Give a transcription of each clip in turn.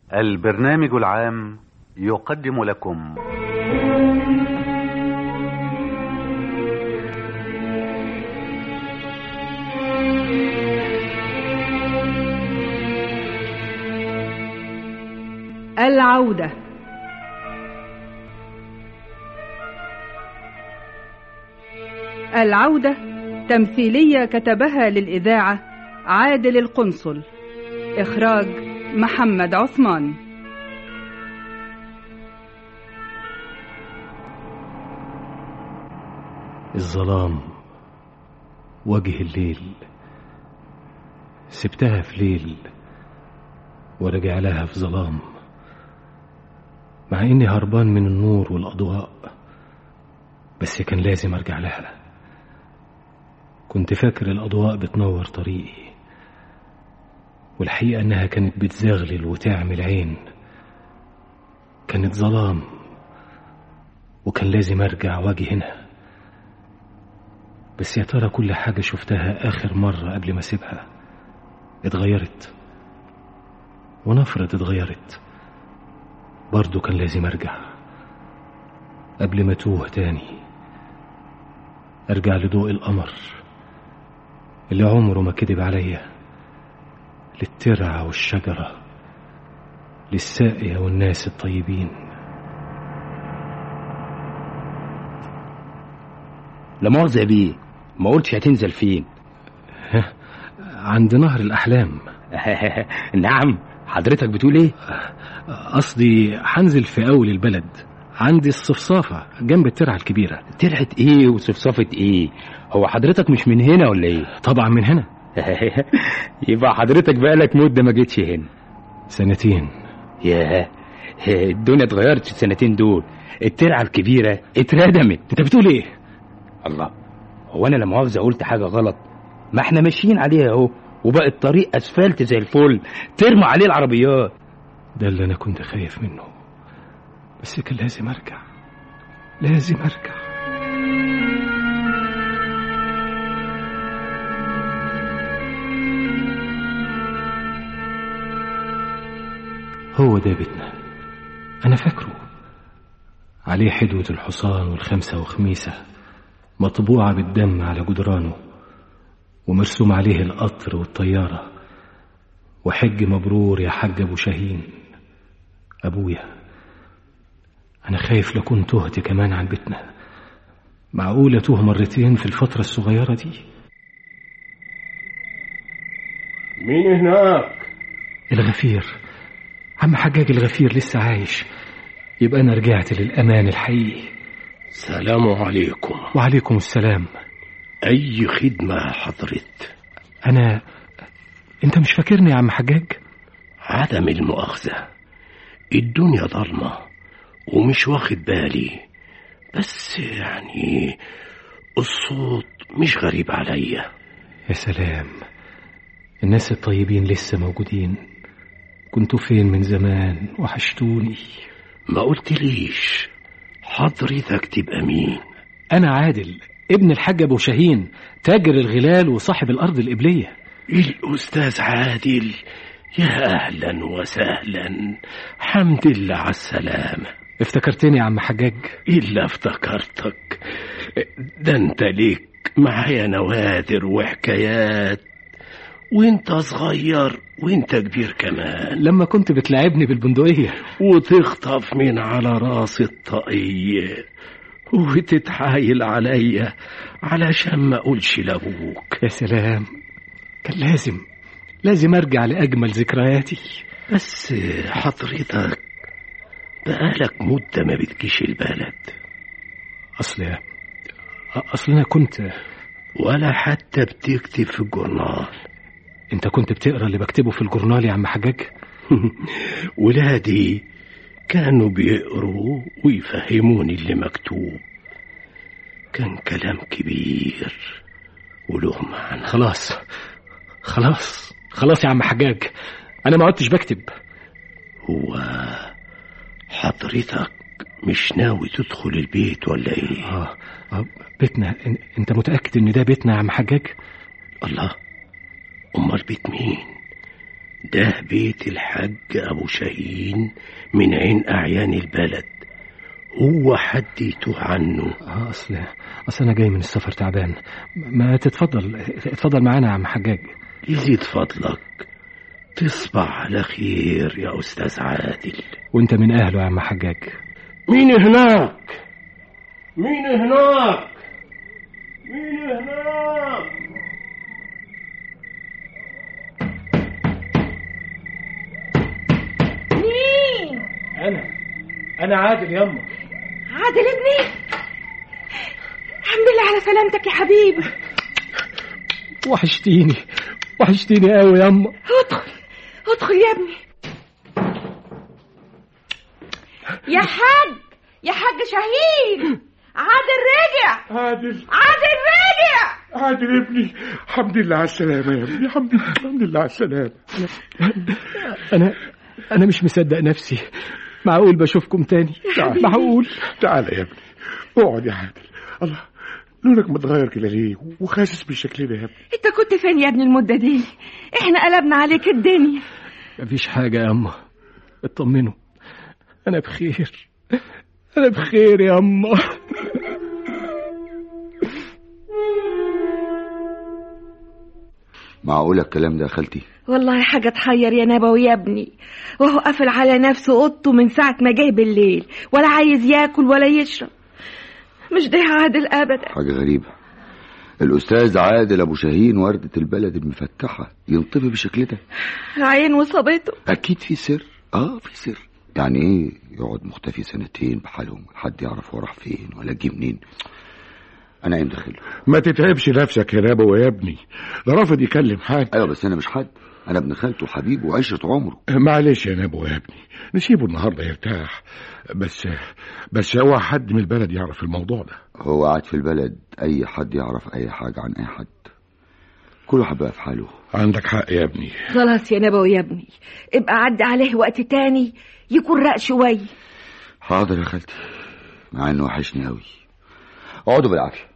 البرنامج العام يقدم لكم العودة العودة تمثيلية كتبها للإذاعة عادل القنصل إخراج محمد عثمان الظلام وجه الليل سبتها في ليل ورجع لها في ظلام مع اني هربان من النور والاضواء بس كان لازم ارجع لها كنت فاكر الاضواء بتنور طريقي والحقيقه انها كانت بتزغلل وتعمل عين كانت ظلام وكان لازم ارجع واجي هنا بس يا ترى كل حاجه شفتها اخر مره قبل ما اسيبها اتغيرت ونفرض اتغيرت برضه كان لازم ارجع قبل ما اتوه تاني ارجع لضوء القمر اللي عمره ما كذب عليا للترعة والشجرة للساقية والناس الطيبين لا مؤاخذة يا بيه ما قلتش هتنزل فين عند نهر الأحلام نعم حضرتك بتقول ايه قصدي هنزل في أول البلد عندي الصفصافة جنب الترعة الكبيرة ترعت ايه وصفصفة ايه هو حضرتك مش من هنا ولا ايه طبعا من هنا يبقى حضرتك بقالك مدة ما جيتش هنا سنتين ياه الدنيا اتغيرت في السنتين دول الترعة الكبيرة اتردمت انت بتقول ايه الله هو انا لا مؤاخذة قلت حاجة غلط ما احنا ماشيين عليها اهو وبقى الطريق اسفلت زي الفل ترمى عليه العربيات ده اللي انا كنت خايف منه بس كان لازم ارجع لازم ارجع هو ده بيتنا انا فاكره عليه حدوة الحصان والخمسة وخميسة مطبوعة بالدم على جدرانه ومرسوم عليه القطر والطيارة وحج مبرور يا حاج أبو شاهين أبويا أنا خايف لكون تهت كمان عن بيتنا معقولة توه مرتين في الفترة الصغيرة دي مين هناك الغفير عم حجاج الغفير لسه عايش يبقى أنا رجعت للأمان الحقيقي سلام عليكم وعليكم السلام أي خدمة حضرت أنا أنت مش فاكرني يا عم حجاج عدم المؤاخذة الدنيا ضلمة ومش واخد بالي بس يعني الصوت مش غريب عليا يا سلام الناس الطيبين لسه موجودين كنتوا فين من زمان وحشتوني ما قلتليش حضرتك تبقى مين أنا عادل ابن الحاج أبو شاهين تاجر الغلال وصاحب الأرض الإبلية الأستاذ عادل يا أهلا وسهلا حمد لله على السلامة افتكرتني يا عم حجاج إلا افتكرتك ده انت ليك معايا نوادر وحكايات وانت صغير وانت كبير كمان لما كنت بتلعبني بالبندقية وتخطف من على راس الطاقية وتتحايل عليا علشان ما اقولش لابوك يا سلام كان لازم لازم ارجع لاجمل ذكرياتي بس حضرتك بقالك مدة ما بتجيش البلد اصل اصل انا كنت ولا حتى بتكتب في الجورنال انت كنت بتقرا اللي بكتبه في الجورنال يا عم حجاج ولادي كانوا بيقروا ويفهموني اللي مكتوب كان كلام كبير وله معنى خلاص خلاص خلاص يا عم حجاج انا ما عدتش بكتب هو حضرتك مش ناوي تدخل البيت ولا ايه اه, آه بيتنا إن- انت متاكد ان ده بيتنا يا عم حجاج الله امال بيت مين ده بيت الحاج أبو شاهين من عين أعيان البلد هو حد يتوه عنه آه، اصل اصل انا جاي من السفر تعبان ما تتفضل اتفضل معانا يا عم حجاج يزيد فضلك تصبح على خير يا أستاذ عادل وانت من اهله يا عم حجاج مين هناك مين هناك مين هناك مين انا انا عادل يما عادل ابني الحمد لله على سلامتك يا حبيبي وحشتيني وحشتيني قوي يما ادخل ادخل يا ابني يا حاج يا حاج شاهين عادل رجع عادل عادل رجع عادل ابني الحمد لله على السلامة يا ابني الحمد لله الحمد لله على السلامة انا انا مش مصدق نفسي معقول بشوفكم تاني معقول تعال يا ابني اقعد يا عادل الله لونك متغير كده ليه وخاسس بالشكل ده يا ابني انت كنت فين يا ابني المدة دي احنا قلبنا عليك الدنيا مفيش حاجة يا أما اطمنوا أنا بخير أنا بخير يا أما معقولة الكلام ده يا خالتي والله حاجة تحير يا نبوي يا ابني وهو قافل على نفسه اوضته من ساعة ما جه بالليل ولا عايز ياكل ولا يشرب مش ده عادل ابدا حاجة غريبة الأستاذ عادل أبو شاهين وردة البلد المفتحة ينطفي بالشكل ده عين وصابته أكيد في سر آه في سر يعني إيه يقعد مختفي سنتين بحالهم حد يعرف هو راح فين ولا جه منين أنا قايم داخله ما تتعبش نفسك يا نبوي يا ابني ده رافض يكلم حد أيوة بس أنا مش حد أنا ابن خالته وحبيبه وعشرة عمره معلش يا نبوي يا ابني نسيبه النهارده يرتاح بس بس هو حد من البلد يعرف الموضوع ده هو قاعد في البلد أي حد يعرف أي حاجة عن أي حد كل واحد بقى في حاله عندك حق يا ابني خلاص يا نبوي يا ابني ابقى عدي عليه وقت تاني يكون رق شوية حاضر يا خالتي مع إنه وحشني أوي اقعدوا بالعافية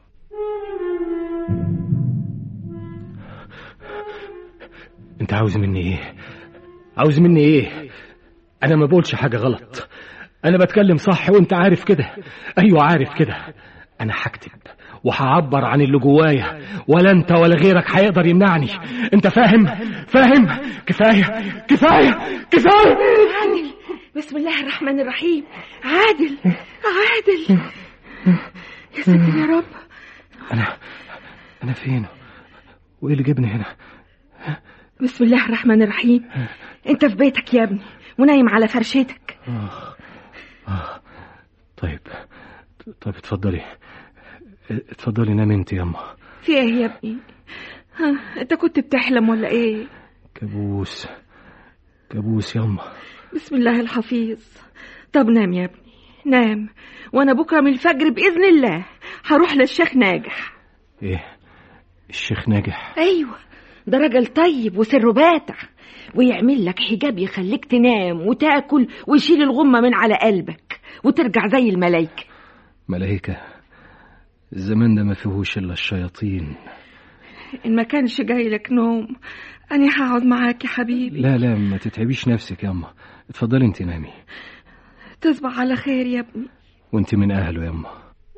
أنت عاوز مني إيه؟ عاوز مني إيه؟ أنا ما بقولش حاجة غلط أنا بتكلم صح وأنت عارف كده أيوة عارف كده أنا هكتب وهعبر عن اللي جوايا ولا أنت ولا غيرك هيقدر يمنعني أنت فاهم؟ فاهم؟ كفاية كفاية كفاية عادل بسم الله الرحمن الرحيم عادل عادل يا ساتر يا رب أنا أنا فين؟ وإيه اللي جابني هنا؟ بسم الله الرحمن الرحيم انت في بيتك يا ابني ونايم على فرشتك آه. آه. طيب طيب اتفضلي اتفضلي نامي انت يما في ايه يا ابني ها انت كنت بتحلم ولا ايه كابوس كابوس يما بسم الله الحفيظ طب نام يا ابني نام وانا بكره من الفجر باذن الله هروح للشيخ ناجح ايه الشيخ ناجح ايوه ده راجل طيب وسره باتع ويعمل لك حجاب يخليك تنام وتاكل ويشيل الغمه من على قلبك وترجع زي الملايكه ملايكة الزمان ده ما فيهوش الا الشياطين ان ما كانش جاي لك نوم انا هقعد معاك يا حبيبي لا لا ما تتعبيش نفسك يما اتفضلي انت نامي تصبح على خير يا ابني وانت من اهله يما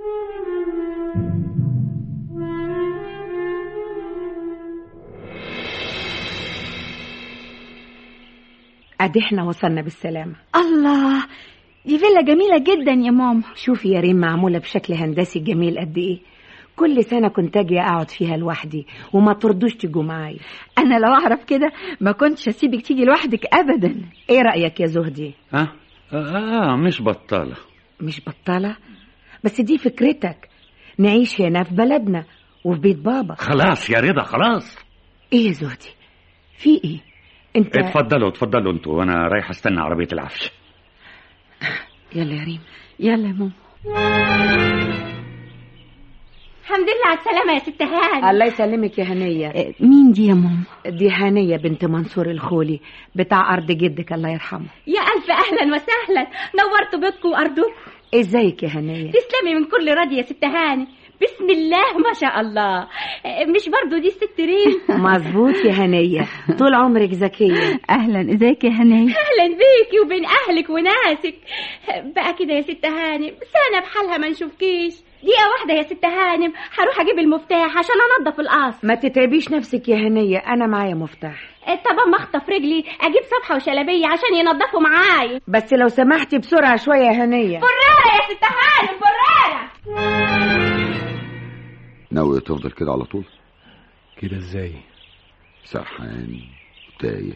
ادي احنا وصلنا بالسلامة الله دي فيلا جميلة جدا يا ماما شوفي يا ريم معمولة بشكل هندسي جميل قد ايه كل سنة كنت اجي اقعد فيها لوحدي وما ترضوش تجوا معايا انا لو اعرف كده ما كنتش اسيبك تيجي لوحدك ابدا ايه رأيك يا زهدي ها آه, آه مش بطالة مش بطالة بس دي فكرتك نعيش هنا في بلدنا وفي بيت بابا خلاص يا رضا خلاص ايه يا زهدي في ايه انت اتفضلوا اتفضلوا انتوا وانا رايح استنى عربية العفش يلا يا ريم يلا يا ماما الحمد لله على السلامة يا ست هاني الله يسلمك يا هنية مين دي يا ماما دي هنية بنت منصور الخولي بتاع أرض جدك الله يرحمه يا ألف أهلا وسهلا نورتوا بيتكم وأرضكم ازيك يا هنية تسلمي من كل راضي يا ست هاني بسم الله ما شاء الله مش برضو دي الست ريم مظبوط يا هنية طول عمرك ذكية اهلا ازيك يا هنية اهلا بيكي وبين اهلك وناسك بقى كده يا ست هانم سنه بحالها ما نشوفكيش دقيقه واحده يا ست هانم هروح اجيب المفتاح عشان انضف القصر ما تتعبيش نفسك يا هنية أنا معايا مفتاح طب اما اخطف رجلي اجيب صفحه وشلبيه عشان ينضفوا معايا بس لو سمحتي بسرعة شوية يا هنية براره يا ست هانم براره ناوي تفضل كده على طول كده ازاي سرحان تايه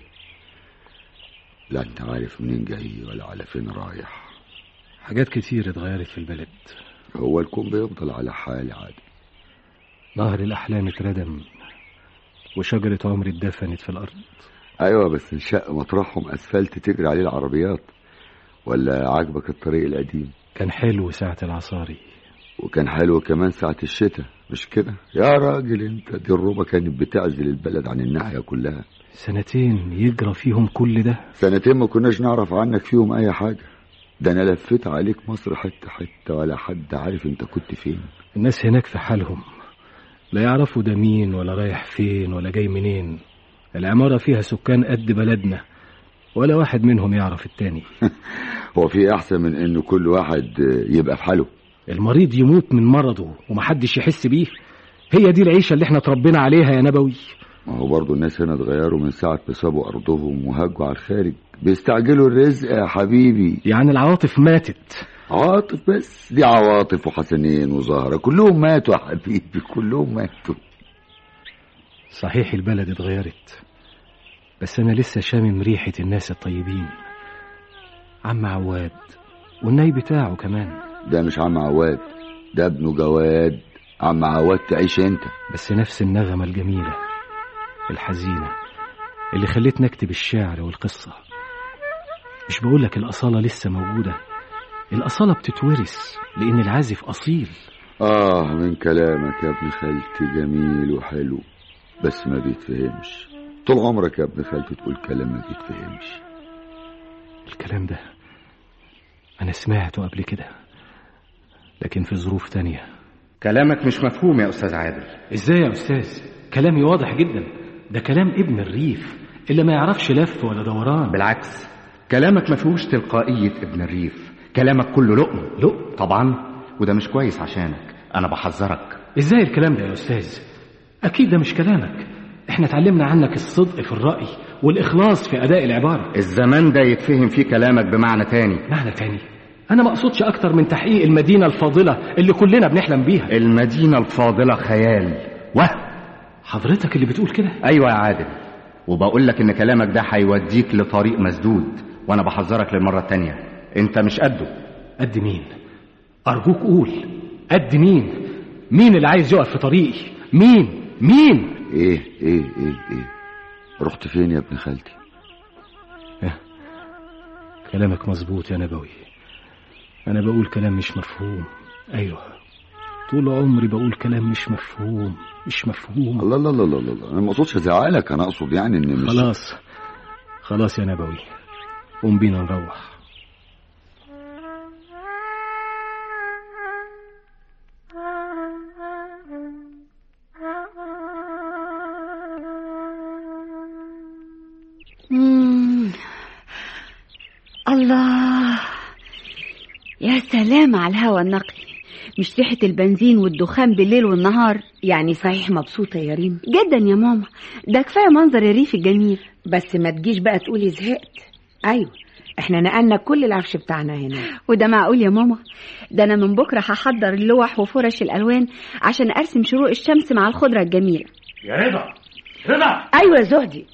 لا انت عارف منين جاي ولا على فين رايح حاجات كتير اتغيرت في البلد هو الكون بيفضل على حال عادي نهر الأحلام اتردم وشجرة عمري اتدفنت في الأرض ايوه بس انشق مطرحهم اسفلت تجري عليه العربيات ولا عاجبك الطريق القديم كان حلو ساعة العصاري وكان حلو كمان ساعة الشتاء مش كده يا راجل انت دي الروبة كانت بتعزل البلد عن الناحية كلها سنتين يجرى فيهم كل ده سنتين ما كناش نعرف عنك فيهم اي حاجة ده انا لفيت عليك مصر حتة حتة ولا حد عارف انت كنت فين الناس هناك في حالهم لا يعرفوا ده مين ولا رايح فين ولا جاي منين العمارة فيها سكان قد بلدنا ولا واحد منهم يعرف التاني هو في احسن من ان كل واحد يبقى في حاله المريض يموت من مرضه ومحدش يحس بيه هي دي العيشة اللي احنا اتربينا عليها يا نبوي ما هو برضه الناس هنا اتغيروا من ساعة ما سابوا أرضهم وهجوا على الخارج بيستعجلوا الرزق يا حبيبي يعني العواطف ماتت عواطف بس دي عواطف وحسنين وزهرة كلهم ماتوا يا حبيبي كلهم ماتوا صحيح البلد اتغيرت بس أنا لسه شامم ريحة الناس الطيبين عم عواد والناي بتاعه كمان ده مش عم عواد ده ابنه جواد عم عواد تعيش انت بس نفس النغمة الجميلة الحزينة اللي خلتني أكتب الشعر والقصة مش بقولك الأصالة لسه موجودة الأصالة بتتورث لأن العازف أصيل آه من كلامك يا ابن خالتي جميل وحلو بس ما بيتفهمش طول عمرك يا ابن خالتي تقول كلام ما بيتفهمش الكلام ده أنا سمعته قبل كده لكن في ظروف تانية كلامك مش مفهوم يا أستاذ عادل إزاي يا أستاذ كلامي واضح جدا ده كلام ابن الريف اللي ما يعرفش لف ولا دوران بالعكس كلامك ما فيهوش تلقائية ابن الريف كلامك كله لقم لقم طبعا وده مش كويس عشانك أنا بحذرك إزاي الكلام ده يا أستاذ أكيد ده مش كلامك احنا اتعلمنا عنك الصدق في الرأي والإخلاص في أداء العبارة الزمان ده يتفهم فيه كلامك بمعنى تاني معنى تاني أنا ما أقصدش أكتر من تحقيق المدينة الفاضلة اللي كلنا بنحلم بيها المدينة الفاضلة خيال وهم حضرتك اللي بتقول كده أيوة يا عادل وبقول لك إن كلامك ده هيوديك لطريق مسدود وأنا بحذرك للمرة التانية أنت مش قده قد مين أرجوك قول قد مين مين اللي عايز يقف في طريقي مين مين ايه ايه ايه ايه رحت فين يا ابن خالتي كلامك مظبوط يا نبوي أنا بقول كلام مش مفهوم أيوه طول عمري بقول كلام مش مفهوم مش مفهوم الله الله الله الله الله انا ما اقصدش ازعلك انا اقصد يعني ان مش خلاص خلاص يا نبوي قوم بينا نروح مم. الله يا سلام على الهواء النقي مش ريحة البنزين والدخان بالليل والنهار يعني صحيح مبسوطة يا ريم جدا يا ماما ده كفاية منظر الريف الجميل بس ما تجيش بقى تقولي زهقت أيوة احنا نقلنا كل العفش بتاعنا هنا وده معقول يا ماما ده انا من بكره هحضر اللوح وفرش الالوان عشان ارسم شروق الشمس مع الخضره الجميله يا رضا رضا ايوه يا زهدي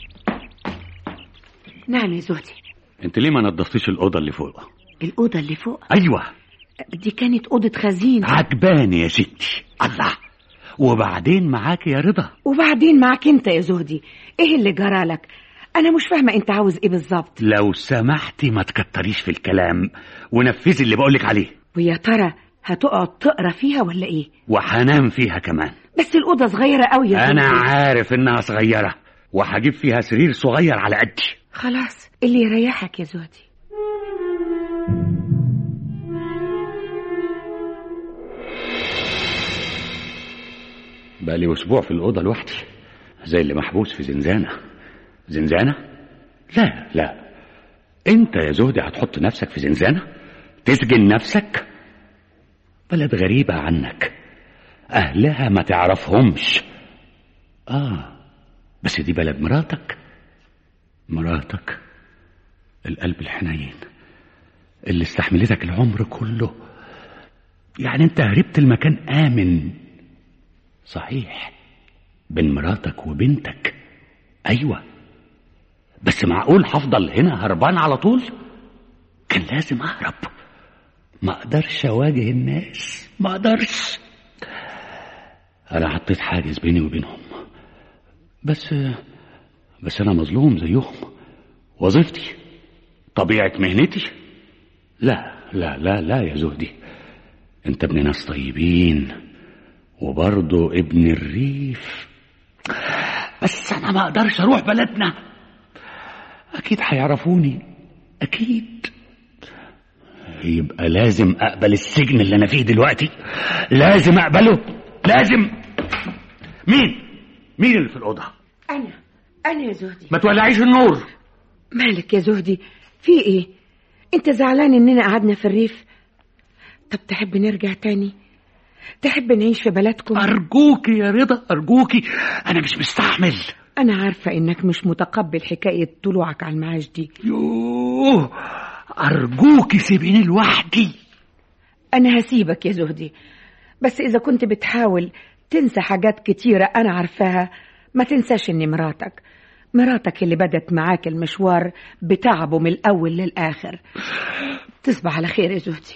نعم يا زهدي انت ليه ما نظفتيش الاوضه اللي فوق الأوضة اللي فوق ايوه دي كانت أوضة خزين عجباني يا ستي الله وبعدين معاك يا رضا وبعدين معك انت يا زهدي ايه اللي جرى لك انا مش فاهمة انت عاوز ايه بالظبط لو سمحتي ما تكتريش في الكلام ونفذي اللي بقولك عليه ويا ترى هتقعد تقرا فيها ولا ايه وهنام فيها كمان بس الأوضة صغيرة قوي يا انا زهدي عارف انها صغيره وهجيب فيها سرير صغير على قدي خلاص اللي يريحك يا زهدي بقى لي اسبوع في الاوضه لوحدي زي اللي محبوس في زنزانه زنزانه لا لا انت يا زهدي هتحط نفسك في زنزانه تسجن نفسك بلد غريبه عنك اهلها ما تعرفهمش اه بس دي بلد مراتك مراتك القلب الحنين اللي استحملتك العمر كله يعني انت هربت المكان امن صحيح بين مراتك وبنتك ايوه بس معقول هفضل هنا هربان على طول كان لازم اهرب ما اقدرش اواجه الناس ما اقدرش انا حطيت حاجز بيني وبينهم بس بس انا مظلوم زيهم وظيفتي طبيعه مهنتي لا لا لا لا يا زهدي انت ابن ناس طيبين وبرضه ابن الريف بس انا ما اقدرش اروح بلدنا اكيد هيعرفوني اكيد يبقى لازم اقبل السجن اللي انا فيه دلوقتي لازم اقبله لازم مين مين اللي في الاوضه أنا أنا يا زهدي ما تولعيش النور مالك يا زهدي في إيه أنت زعلان إننا قعدنا في الريف طب تحب نرجع تاني تحب نعيش في بلدكم أرجوكي يا رضا أرجوكي أنا مش مستحمل أنا عارفة إنك مش متقبل حكاية طلوعك على المعاش دي يوه أرجوكي سيبيني لوحدي أنا هسيبك يا زهدي بس إذا كنت بتحاول تنسى حاجات كتيرة أنا عارفاها ما تنساش إني مراتك مراتك اللي بدت معاك المشوار بتعبه من الأول للآخر تصبح على خير يا زهدي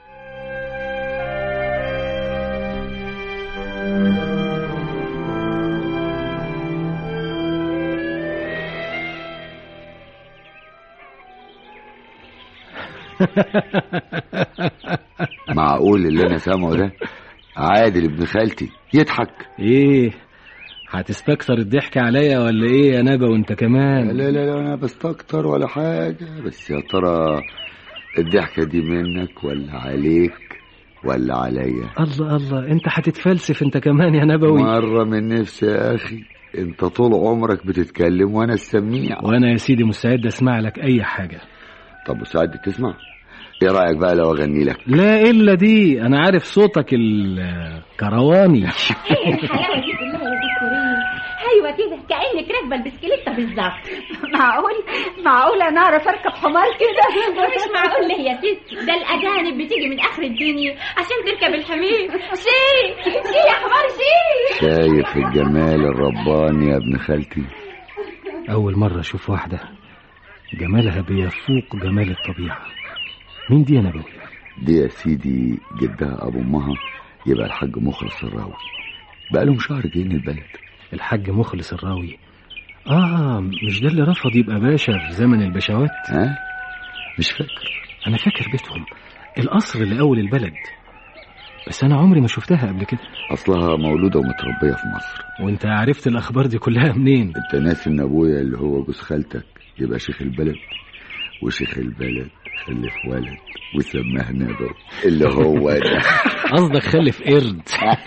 معقول اللي انا سامعه ده عادل ابن خالتي يضحك ايه هتستكثر الضحك عليا ولا ايه يا نبا وانت كمان لا لا لا انا بستكتر ولا حاجه بس يا ترى الضحكه دي منك ولا عليك ولا عليا الله الله انت هتتفلسف انت كمان يا نبوي مره من نفسي يا اخي انت طول عمرك بتتكلم وانا السميع وانا يا سيدي مستعد اسمع لك اي حاجه طب مستعد تسمع ايه رايك بقى لو اغني لك لا الا دي انا عارف صوتك الكرواني ايه الحلاوه دي كلها يا دكتورين ايوه كده كانك راكبه البسكليته بالظبط معقول معقول انا اعرف اركب حمار كده مش معقول ليه يا ست ده الاجانب بتيجي من اخر الدنيا عشان تركب الحمير شي شي يا حمار شي شايف الجمال الرباني يا ابن خالتي اول مره اشوف واحده جمالها بيفوق جمال الطبيعه مين دي يا نبوي دي يا سيدي جدها ابو امها يبقى الحاج مخلص الراوي بقالهم شهر جايين البلد الحاج مخلص الراوي اه مش ده اللي رفض يبقى باشا في زمن البشوات ها مش فاكر انا فاكر بيتهم القصر اللي اول البلد بس انا عمري ما شفتها قبل كده اصلها مولوده ومتربيه في مصر وانت عرفت الاخبار دي كلها منين انت ناسي ان ابويا اللي هو جوز خالتك يبقى شيخ البلد وشيخ البلد خلف ولد وسماه نبوي اللي هو ده قصدك خلف قرد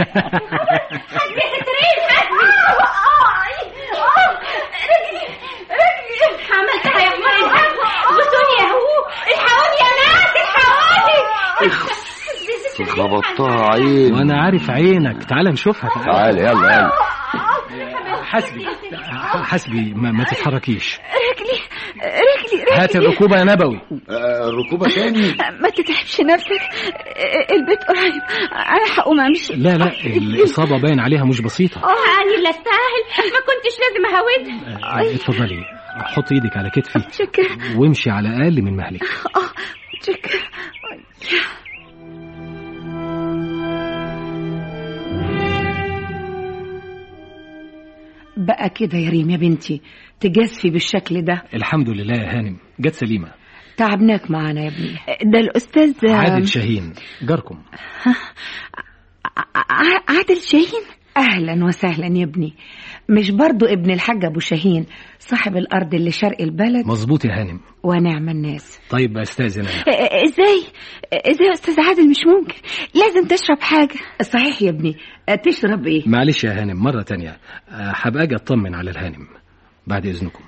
عملتها يا حمار بصوني يا هو الحقوني يا ناس الحقوني خبطتها عين وانا عارف عينك تعال نشوفها تعال يلا يلا حسبي حسبي ما, ما تتحركيش رجلي رجلي رجلي هات الركوبه يا نبوي آه الركوبه تاني ما تتعبش نفسك البيت قريب انا هقوم امشي لا لا الاصابه باين عليها مش بسيطه اه انا اللي استاهل ما كنتش لازم اهودها آه، اتفضلي حط ايدك على كتفي شكرا وامشي على اقل من مهلك اه شكرا بقى كده يا ريم يا بنتي تجازفي بالشكل ده الحمد لله يا هانم جت سليمه تعبناك معانا يا ابني ده الاستاذ عادل شاهين جاركم ع- عادل شاهين اهلا وسهلا يا ابني مش برضو ابن الحاج ابو شاهين صاحب الارض اللي شرق البلد مظبوط يا هانم ونعم الناس طيب استاذن انا آه، ازاي ازاي يا استاذ عادل مش ممكن لازم تشرب حاجه صحيح يا ابني أه، تشرب ايه معلش يا هانم مرة تانية أه، هبقى أجي أطمن على الهانم بعد إذنكم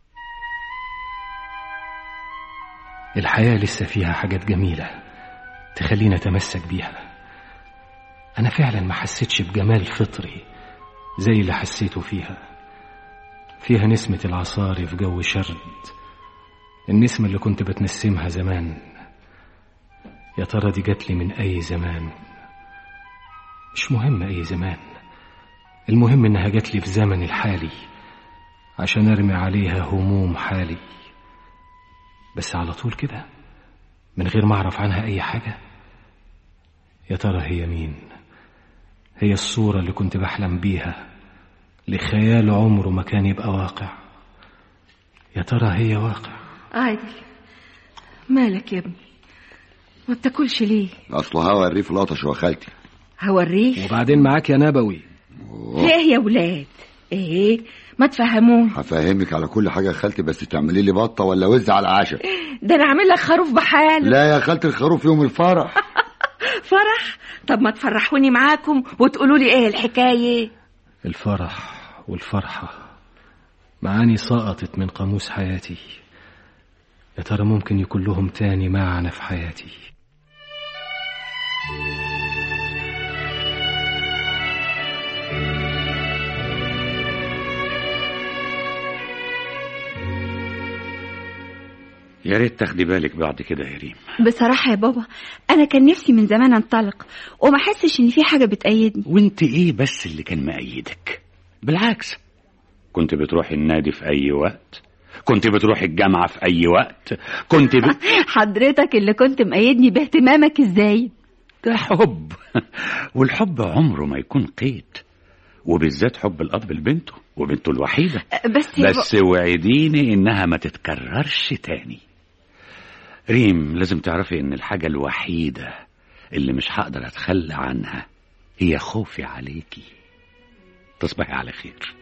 الحياة لسه فيها حاجات جميلة تخلينا أتمسك بيها أنا فعلا ما حسيتش بجمال فطري زي اللي حسيته فيها فيها نسمة العصاري في جو شرد النسمة اللي كنت بتنسمها زمان يا ترى دي جاتلي من أي زمان مش مهم أي زمان المهم إنها جاتلي في زمن الحالي عشان أرمي عليها هموم حالي بس على طول كده من غير ما أعرف عنها أي حاجة يا ترى هي مين هي الصورة اللي كنت بحلم بيها لخيال عمره ما كان يبقى واقع يا ترى هي واقع عادل مالك يا ابني ما بتاكلش ليه اصل هوا الريف لطش يا خالتي هوريك وبعدين معاك يا نبوي ايه يا ولاد ايه ما تفهمون هفهمك على كل حاجه يا خالتي بس تعملي لي بطه ولا وز على العشاء ده انا عامل لك خروف بحاله لا يا خالتي الخروف يوم الفرح فرح طب ما تفرحوني معاكم وتقولوا لي ايه الحكايه الفرح والفرحة معاني سقطت من قاموس حياتي يا ترى ممكن يكون لهم تاني معنى في حياتي يا ريت تاخدي بالك بعد كده يا ريم بصراحه يا بابا انا كان نفسي من زمان انطلق وما احسش ان في حاجه بتأيدني وانت ايه بس اللي كان مأيدك بالعكس كنت بتروحي النادي في اي وقت كنت بتروحي الجامعة في اي وقت كنت ب... حضرتك اللي كنت مأيدني باهتمامك ازاي ده حب والحب عمره ما يكون قيد وبالذات حب الاب لبنته وبنته الوحيده بس يا بس وعديني انها ما تتكررش تاني ريم لازم تعرفي ان الحاجه الوحيده اللي مش هقدر اتخلى عنها هي خوفي عليكي تصبحي على خير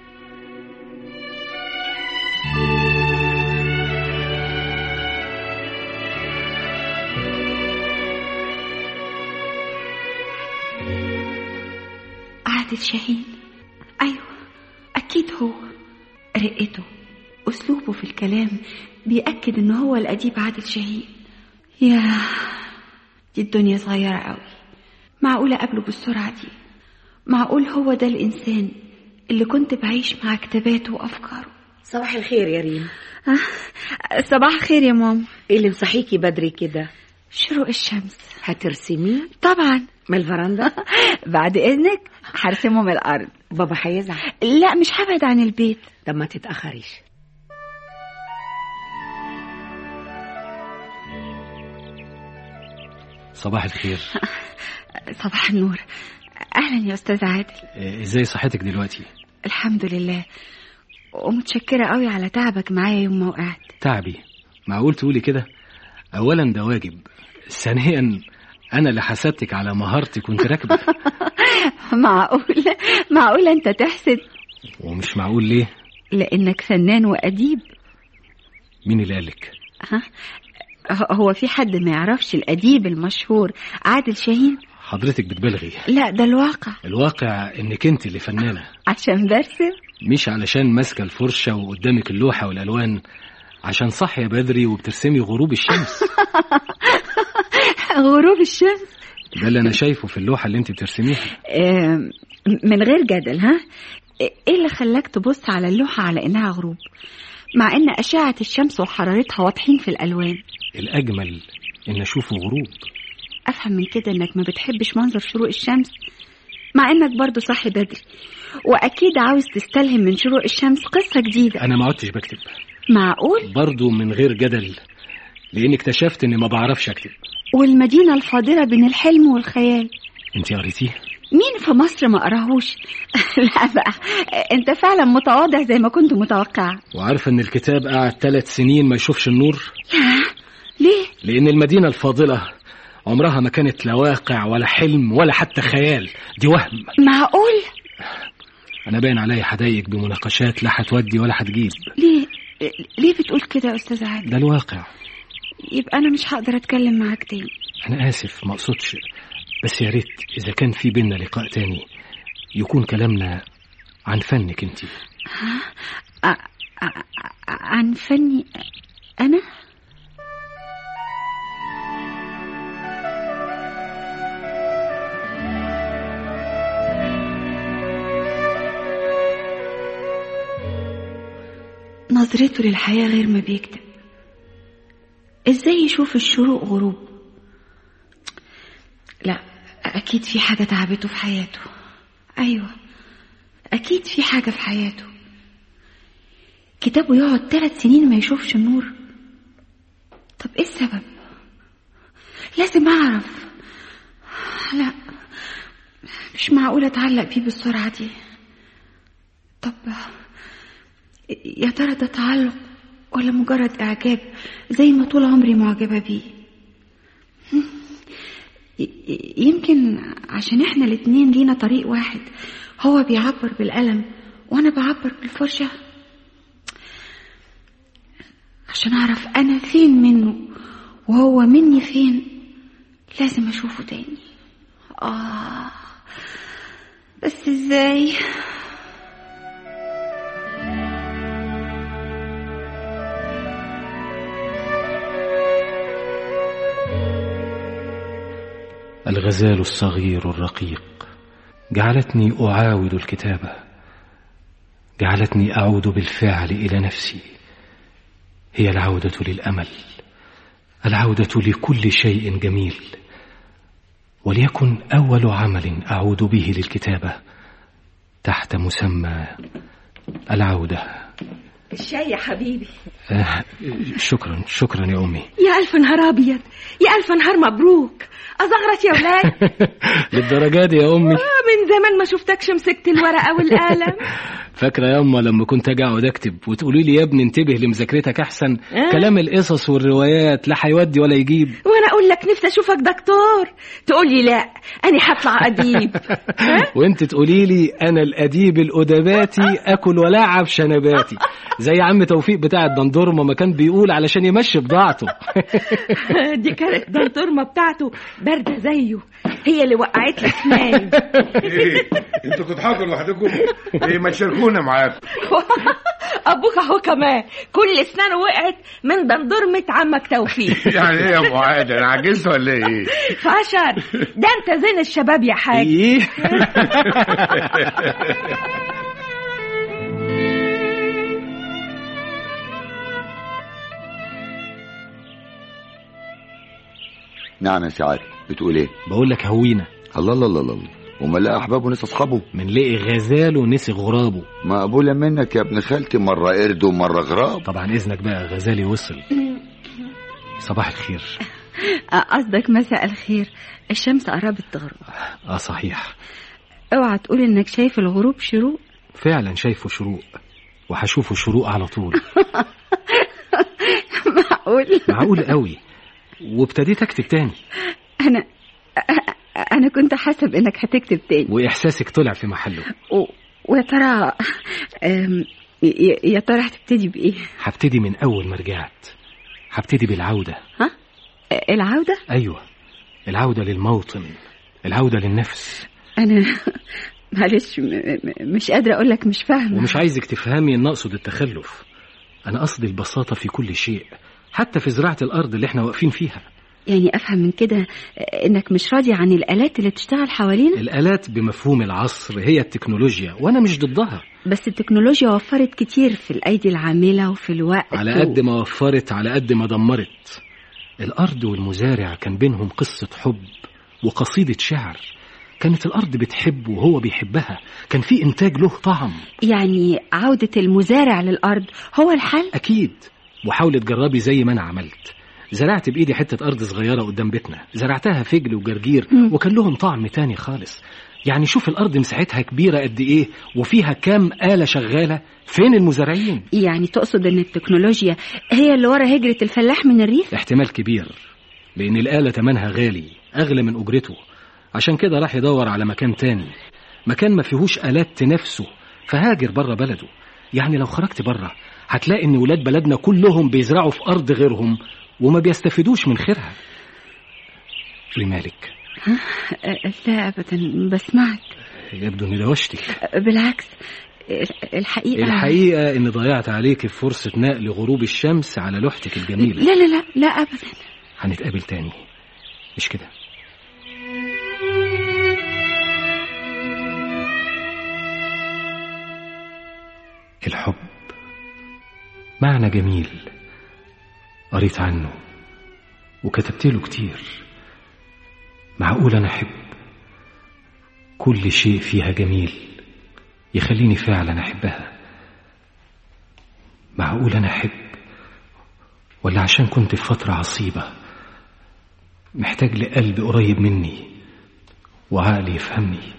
عادل شاهين ايوه اكيد هو رقته اسلوبه في الكلام بيأكد ان هو الاديب عادل شاهين يا دي الدنيا صغيرة قوي معقولة قابله بالسرعة دي معقول هو ده الإنسان اللي كنت بعيش مع كتاباته وأفكاره صباح الخير يا ريم صباح الخير يا ماما ايه اللي مصحيكي بدري كده شروق الشمس هترسميه طبعا من الفرندا بعد إذنك هرسمه من الأرض بابا هيزعل لا مش هبعد عن البيت طب ما تتأخريش صباح الخير صباح النور أهلا يا أستاذ عادل إيه، ازاي صحتك دلوقتي الحمد لله ومتشكرة قوي على تعبك معايا يوم ما وقعت تعبي معقول تقولي كده اولا ده واجب ثانيا انا اللي حسدتك على مهارتي كنت راكبه معقول معقول أنت تحسد ومش معقول ليه لأنك فنان وأديب مين اللي قالك ها هو في حد ما يعرفش الأديب المشهور عادل شاهين حضرتك بتبالغي لا ده الواقع الواقع انك انت اللي فنانه عشان برسم مش علشان ماسكه الفرشه وقدامك اللوحه والالوان عشان صاحيه بدري وبترسمي غروب الشمس غروب الشمس ده اللي انا شايفه في اللوحه اللي انت بترسميها آم، من غير جدل ها ايه اللي خلاك تبص على اللوحة على انها غروب مع ان اشعة الشمس وحرارتها واضحين في الالوان الاجمل ان اشوفه غروب افهم من كده انك ما بتحبش منظر شروق الشمس مع انك برضو صاحي بدري واكيد عاوز تستلهم من شروق الشمس قصة جديدة انا ما عدتش بكتب معقول برضو من غير جدل لان اكتشفت اني ما بعرفش اكتب والمدينة الفاضلة بين الحلم والخيال انت قريتيه مين في مصر ما قراهوش لا بقى انت فعلا متواضع زي ما كنت متوقعة وعارفه ان الكتاب قعد ثلاث سنين ما يشوفش النور ليه لان المدينه الفاضله عمرها ما كانت لا واقع ولا حلم ولا حتى خيال دي وهم معقول أنا باين عليا هضايقك بمناقشات لا هتودي ولا هتجيب ليه ليه بتقول كده يا استاذ عادل ده الواقع يبقى انا مش هقدر اتكلم معاك تاني أنا آسف ما أقصدش بس يا ريت إذا كان في بينا لقاء تاني يكون كلامنا عن فنك أنت ها ع- ع- عن فني انا نظرته للحياة غير ما بيكتب ازاي يشوف الشروق غروب لا اكيد في حاجة تعبته في حياته ايوه اكيد في حاجة في حياته كتابه يقعد ثلاث سنين ما يشوفش النور طب ايه السبب لازم اعرف لا مش معقول اتعلق بيه بالسرعة دي طب يا ترى ده تعلق ولا مجرد اعجاب زي ما طول عمري معجبة بيه هم؟ ي- يمكن عشان احنا الاتنين لينا طريق واحد هو بيعبر بالقلم وانا بعبر بالفرشة عشان اعرف انا فين منه وهو مني فين لازم اشوفه تاني اه بس ازاي الغزال الصغير الرقيق جعلتني أعاود الكتابة جعلتني أعود بالفعل إلى نفسي هي العودة للأمل العودة لكل شيء جميل وليكن أول عمل أعود به للكتابة تحت مسمى العودة الشاي يا حبيبي آه شكرا شكرا يا أمي يا ألف نهار أبيض يا ألف نهار مبروك أزغرت يا ولاد للدرجة دي يا أمي آه، من زمان ما شفتكش مسكت الورقة والقلم فاكرة يا أما لما كنت أجي أقعد أكتب وتقولي لي يا ابني انتبه لمذاكرتك أحسن آه. كلام القصص والروايات لا هيودي ولا يجيب وأنا أقول لك نفسي أشوفك دكتور تقول لي لا أنا هطلع أديب وانت تقولي لي انا الاديب الادباتي اكل ولاعب شنباتي زي عم توفيق بتاع الدندورمه ما كان بيقول علشان يمشي بضاعته دي كانت دنتورمة بتاعته باردة زيه هي اللي وقعت لي اسناني ايه انتوا بتضحكوا لوحدكم ايه ما تشاركونا معاكم ابوك اهو كمان كل اسنانه وقعت من دندورمة عمك توفيق يعني ايه يا ابو عادل انا عجزت ولا ايه فشل ده انت زين الشباب يا حاج ايه نعم يا سعادة بتقول ايه بقول لك هوينا الله الله الله الله وما لا احبابه ناس اصحابه من لقي غزال ونسي غرابه مقبولة منك يا ابن خالتي مرة قرد ومرة غراب طبعا اذنك بقى غزالي وصل صباح الخير قصدك مساء الخير الشمس قربت تغرب اه صحيح اوعى تقول انك شايف الغروب شروق فعلا شايفه شروق وهشوفه شروق على طول معقول معقول قوي وابتديت اكتب تاني انا انا كنت حاسب انك هتكتب تاني واحساسك طلع في محله و... ويا ترى أم، ي- يا ترى هتبتدي بايه هبتدي من اول ما رجعت هبتدي بالعوده ها العودة ايوه العوده للموطن العوده للنفس انا معلش م... م... مش قادرة اقول لك مش فاهمة ومش عايزك تفهمي ان اقصد التخلف انا قصدي البساطه في كل شيء حتى في زراعه الارض اللي احنا واقفين فيها يعني افهم من كده انك مش راضي عن الالات اللي بتشتغل حوالينا الالات بمفهوم العصر هي التكنولوجيا وانا مش ضدها بس التكنولوجيا وفرت كتير في الايدي العاملة وفي الوقت على قد ما وفرت على قد ما دمرت الأرض والمزارع كان بينهم قصة حب وقصيدة شعر كانت الأرض بتحب وهو بيحبها كان في إنتاج له طعم يعني عودة المزارع للأرض هو الحل أكيد وحاولي تجربي زي ما أنا عملت زرعت بإيدي حتة أرض صغيرة قدام بيتنا زرعتها فجل وجرجير مم. وكان لهم طعم تاني خالص يعني شوف الأرض مساحتها كبيرة قد إيه وفيها كام آلة شغالة فين المزارعين يعني تقصد ان التكنولوجيا هي اللي ورا هجرة الفلاح من الريف احتمال كبير لأن الآلة تمنها غالي أغلى من أجرته عشان كده راح يدور على مكان تاني مكان ما فيهوش آلات تنافسه فهاجر بره بلده يعني لو خرجت بره هتلاقي ان ولاد بلدنا كلهم بيزرعوا في ارض غيرهم وما بيستفيدوش من خيرها ايه مالك لا ابدا بسمعك يبدو اني دوشتك بالعكس الحقيقه الحقيقه اني ضيعت عليك فرصه نقل غروب الشمس على لوحتك الجميله لا لا لا لا ابدا هنتقابل تاني مش كده الحب معنى جميل قريت عنه وكتبت له كتير معقول انا احب كل شيء فيها جميل يخليني فعلا احبها معقول انا احب ولا عشان كنت في فتره عصيبه محتاج لقلب قريب مني وعقل يفهمني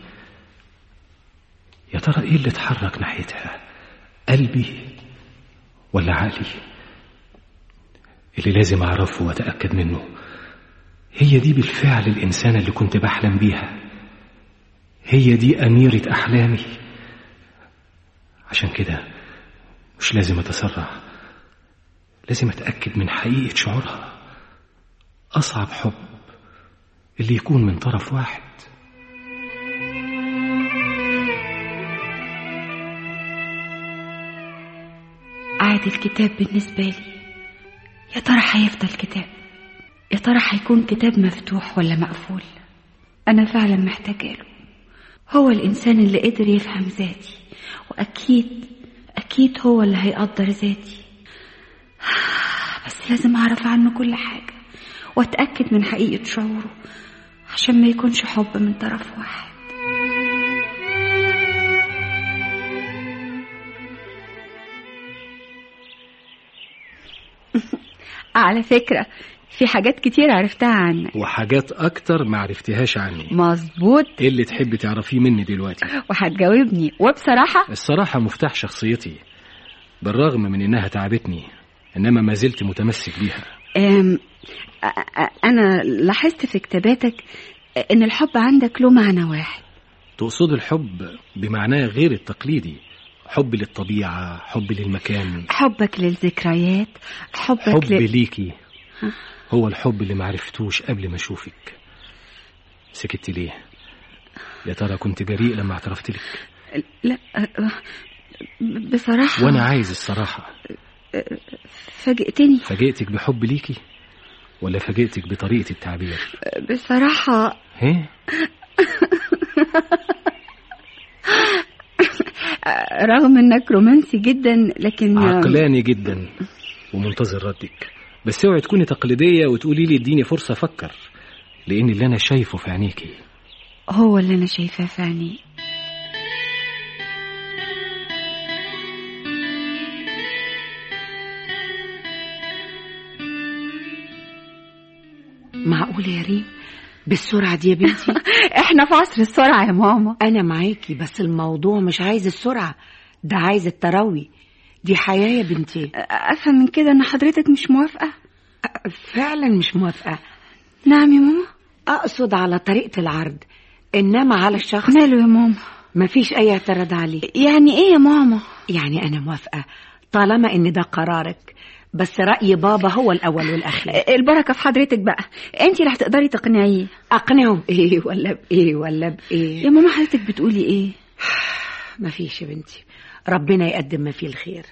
يا ترى ايه اللي اتحرك ناحيتها قلبي ولا عقلي اللي لازم اعرفه واتاكد منه هي دي بالفعل الانسانه اللي كنت بحلم بيها هي دي اميره احلامي عشان كده مش لازم اتسرع لازم اتاكد من حقيقه شعورها اصعب حب اللي يكون من طرف واحد عاد الكتاب بالنسبة لي يا ترى هيفضل كتاب يا ترى هيكون كتاب مفتوح ولا مقفول أنا فعلا محتاجة له هو الإنسان اللي قدر يفهم ذاتي وأكيد أكيد هو اللي هيقدر ذاتي بس لازم أعرف عنه كل حاجة وأتأكد من حقيقة شعوره عشان ما يكونش حب من طرف واحد على فكرة في حاجات كتير عرفتها عنك وحاجات اكتر ما عرفتهاش عني مظبوط ايه اللي تحبي تعرفيه مني دلوقتي وهتجاوبني وبصراحة الصراحة مفتاح شخصيتي بالرغم من انها تعبتني انما ما زلت متمسك بيها أم أ- أ- أنا لاحظت في كتاباتك إن الحب عندك له معنى واحد تقصد الحب بمعناه غير التقليدي حب للطبيعة حب للمكان حبك للذكريات حبك حب ل... ليكي هو الحب اللي معرفتوش قبل ما اشوفك سكت ليه يا ترى كنت جريء لما اعترفت لك لا أ- بصراحة وانا عايز الصراحة فاجئتني فاجئتك بحب ليكي ولا فاجئتك بطريقة التعبير بصراحة هي رغم انك رومانسي جدا لكن عقلاني جدا ومنتظر ردك بس اوعي تكوني تقليدية وتقولي لي اديني فرصة افكر لان اللي انا شايفه في عينيكي هو اللي انا شايفاه في عينيه معقول يا ريم بالسرعة دي يا بنتي احنا في عصر السرعة يا ماما أنا معاكي بس الموضوع مش عايز السرعة ده عايز التروي دي حياة يا بنتي افهم من كده ان حضرتك مش موافقة فعلا مش موافقة نعم يا ماما أقصد على طريقة العرض إنما على الشخص ماله يا ماما مفيش أي اعتراض عليه يعني ايه يا ماما يعني أنا موافقة طالما إن ده قرارك بس رأي بابا هو الأول والأخير البركة في حضرتك بقى انت اللي هتقدري تقنعيه أقنعه بإيه ولا بإيه ولا بإيه يا ماما حضرتك بتقولي ايه مفيش يا بنتي ربنا يقدم ما فيه الخير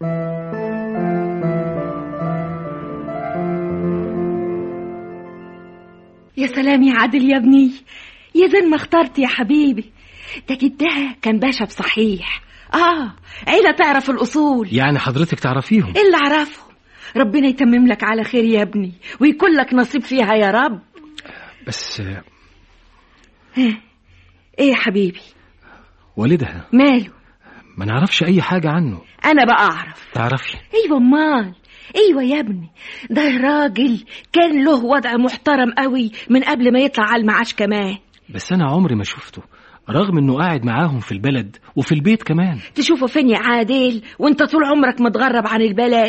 يا سلام يا عادل يا ابني يا زين ما اخترت يا حبيبي ده جدها كان باشا بصحيح اه عيلة تعرف الأصول يعني حضرتك تعرفيهم اللي أعرفهم ربنا يتمم لك على خير يا ابني ويكون لك نصيب فيها يا رب بس آه، ها، ايه يا حبيبي والدها ماله ما نعرفش اي حاجة عنه انا بقى اعرف تعرفي ايوه امال ايوه يا ابني ده راجل كان له وضع محترم قوي من قبل ما يطلع على المعاش كمان بس انا عمري ما شفته رغم انه قاعد معاهم في البلد وفي البيت كمان تشوفه فين يا عادل وانت طول عمرك متغرب عن البلد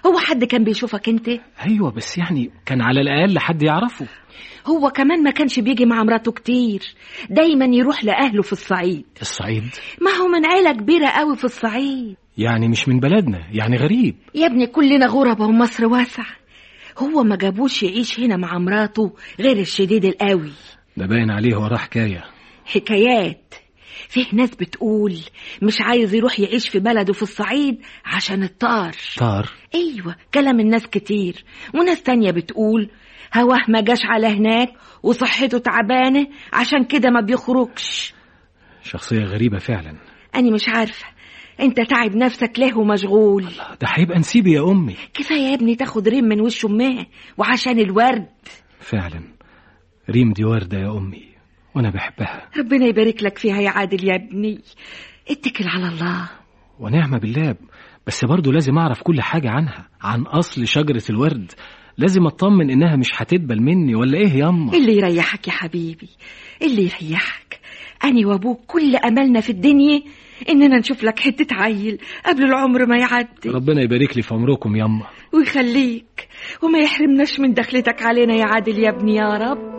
هو حد كان بيشوفك انت ايوه بس يعني كان على الاقل حد يعرفه هو كمان ما كانش بيجي مع مراته كتير دايما يروح لأهله في الصعيد الصعيد ما هو من عيلة كبيرة قوي في الصعيد يعني مش من بلدنا يعني غريب يا ابني كلنا غربة ومصر واسعة هو ما جابوش يعيش هنا مع مراته غير الشديد القوي ده باين عليه وراه حكايه حكايات فيه ناس بتقول مش عايز يروح يعيش في بلده في الصعيد عشان الطار طار ايوه كلام الناس كتير وناس تانية بتقول هواه ما جاش على هناك وصحته تعبانة عشان كده ما بيخرجش شخصيه غريبه فعلا أنا مش عارفة أنت تعب نفسك ليه ومشغول ده هيبقى نسيبي يا امي كفاية يا ابني تاخد ريم من وش أمها وعشان الورد فعلا ريم دي ورده يا امي وانا بحبها ربنا يبارك لك فيها يا عادل يا ابني اتكل على الله ونعمه بالله بس برضه لازم اعرف كل حاجه عنها عن اصل شجره الورد لازم اطمن انها مش هتدبل مني ولا ايه ياما اللي يريحك يا حبيبي اللي يريحك أنا وأبوك كل أملنا في الدنيا إننا نشوف لك حتة عيل قبل العمر ما يعدي ربنا يبارك لي في عمركم ياما ويخليك وما يحرمناش من دخلتك علينا يا عادل يا ابني يا رب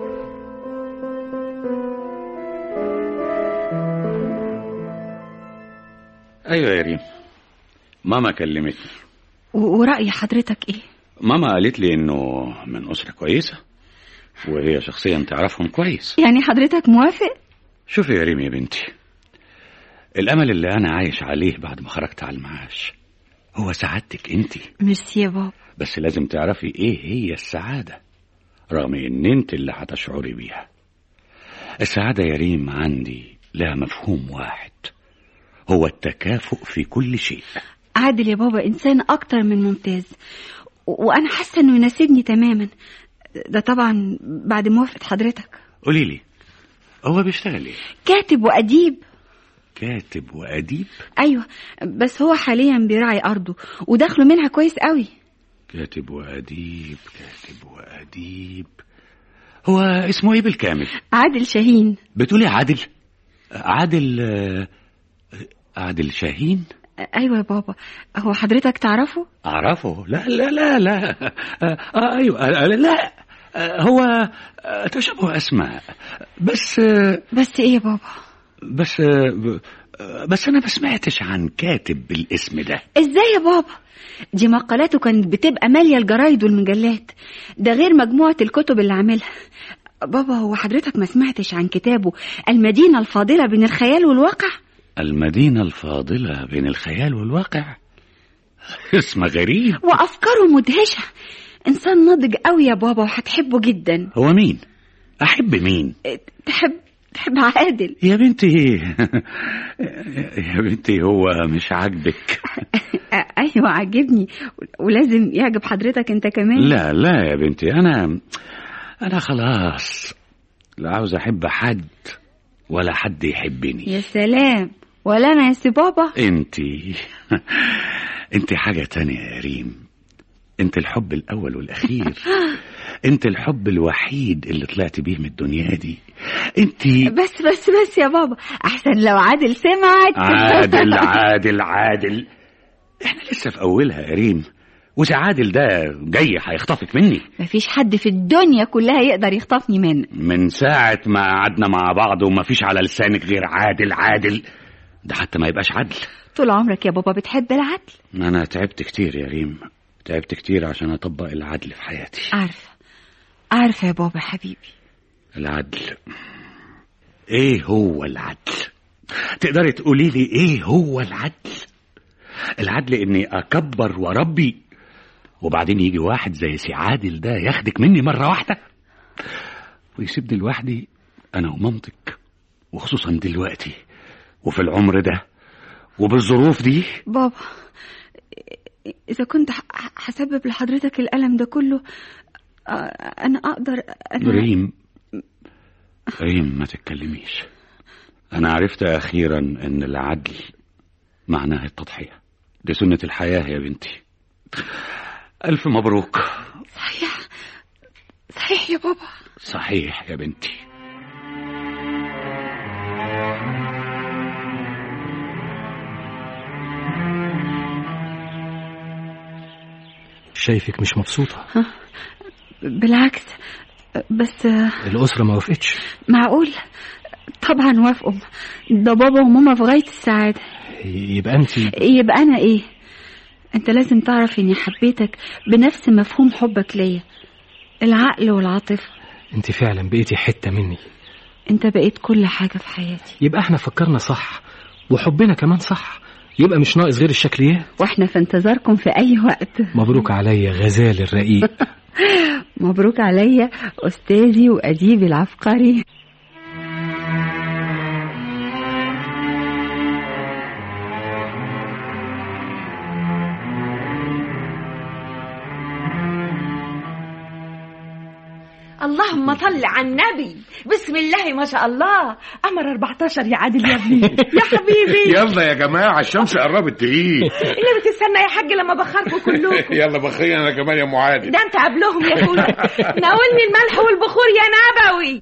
ايوه يا ريم ماما كلمتني و- ورأي حضرتك ايه ماما قالت لي انه من اسره كويسه وهي شخصيا تعرفهم كويس يعني حضرتك موافق شوفي يا ريم يا بنتي الامل اللي انا عايش عليه بعد ما خرجت على المعاش هو سعادتك انت ميرسي يا بابا بس لازم تعرفي ايه هي السعاده رغم ان انت اللي هتشعري بيها السعاده يا ريم عندي لها مفهوم واحد هو التكافؤ في كل شيء عادل يا بابا إنسان أكتر من ممتاز و- وأنا حاسة إنه يناسبني تماما ده طبعا بعد موافقة حضرتك قولي لي هو بيشتغل ايه كاتب وأديب كاتب واديب أيوة بس هو حاليا بيراعي أرضه ودخله منها كويس قوي كاتب واديب كاتب واديب هو اسمه ايه بالكامل عادل شاهين بتقولي عادل عادل آه، عادل شاهين أيوة يا بابا هو حضرتك تعرفه اعرفه لا لا لا لا آه آه، ايوه آه، لا آه، هو آه، تشابه اسماء بس آه، بس إيه يا بابا بس آه، ب- آه، بس انا ما سمعتش عن كاتب بالاسم ده ازاي يا بابا دي مقالاته كانت بتبقى ماليه الجرايد والمجلات ده غير مجموعه الكتب اللي عاملها بابا هو حضرتك ما سمعتش عن كتابه المدينه الفاضله بين الخيال والواقع المدينة الفاضلة بين الخيال والواقع اسم غريب وافكاره مدهشه انسان ناضج قوي يا بابا وهتحبه جدا هو مين احب مين تحب تحب عادل يا بنتي يا بنتي هو مش عاجبك آه، ايوه عاجبني ولازم يعجب حضرتك انت كمان لا لا يا بنتي انا انا خلاص لا عاوز احب حد ولا حد يحبني يا سلام ولا انا يا سي بابا انتي انت حاجة تانية يا ريم انت الحب الاول والاخير انت الحب الوحيد اللي طلعت بيه من الدنيا دي انت بس بس بس يا بابا احسن لو عادل سمعك عادل عادل عادل احنا لسه في اولها يا ريم وإذا عادل ده جاي هيخطفك مني مفيش حد في الدنيا كلها يقدر يخطفني منك من ساعة ما قعدنا مع بعض ومفيش على لسانك غير عادل عادل ده حتى ما يبقاش عدل طول عمرك يا بابا بتحب العدل انا تعبت كتير يا ريم تعبت كتير عشان اطبق العدل في حياتي عارفة عارفة يا بابا حبيبي العدل ايه هو العدل تقدري تقولي لي ايه هو العدل العدل اني اكبر واربي وبعدين يجي واحد زي سي عادل ده ياخدك مني مرة واحدة ويسيبني لوحدي انا ومامتك وخصوصا دلوقتي وفي العمر ده وبالظروف دي بابا إذا كنت ح- هسبب لحضرتك الألم ده كله آه، أنا أقدر أنا ريم ريم ما تتكلميش أنا عرفت أخيرا أن العدل معناه التضحية دي سنة الحياة يا بنتي ألف مبروك صحيح صحيح يا بابا صحيح يا بنتي شايفك مش مبسوطة بالعكس بس الأسرة ما وافقتش معقول طبعا وافقوا ده بابا وماما في غاية السعادة يبقى أنت يبقى أنا إيه أنت لازم تعرف إني حبيتك بنفس مفهوم حبك ليا العقل والعاطفة أنت فعلا بقيتي حتة مني أنت بقيت كل حاجة في حياتي يبقى احنا فكرنا صح وحبنا كمان صح يبقى مش ناقص غير الشكليات واحنا في انتظاركم في أي وقت مبروك عليا غزال الرقيق مبروك عليا أستاذي وأديبي العبقري اللهم صل على النبي بسم الله ما شاء الله قمر 14 يا عادل يا ابني يا حبيبي يلا يا جماعة الشمس قربت تغيب اللي بتستنى يا حاج لما بخركم كلكم يلا بخير أنا كمان يا معادل ده انت قبلهم يا اخويا ناولني الملح والبخور يا نبوي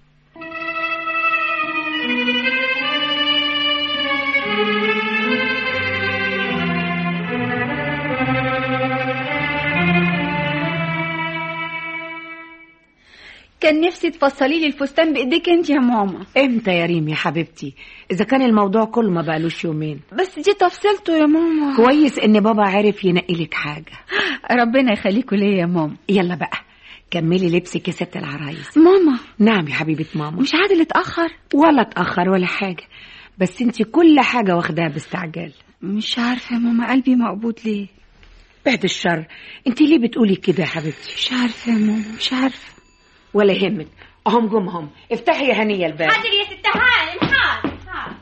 كان نفسي تفصلي لي الفستان بايديك انت يا ماما امتى يا ريم يا حبيبتي اذا كان الموضوع كله ما بقالوش يومين بس دي تفصيلته يا ماما كويس ان بابا عرف ينقي لك حاجه ربنا يخليكوا ليا يا ماما يلا بقى كملي لبسك يا ست العرايس ماما نعم يا حبيبه ماما مش عادل اتاخر ولا اتاخر ولا حاجه بس انت كل حاجه واخداها باستعجال مش عارفه يا ماما قلبي مقبوض ليه بعد الشر انت ليه بتقولي كده يا حبيبتي مش عارفه يا ماما مش عارفه ولا يهمك اهم جم هم افتحي يا هنيه الباب حاضر يا ست هانم حاضر حاضر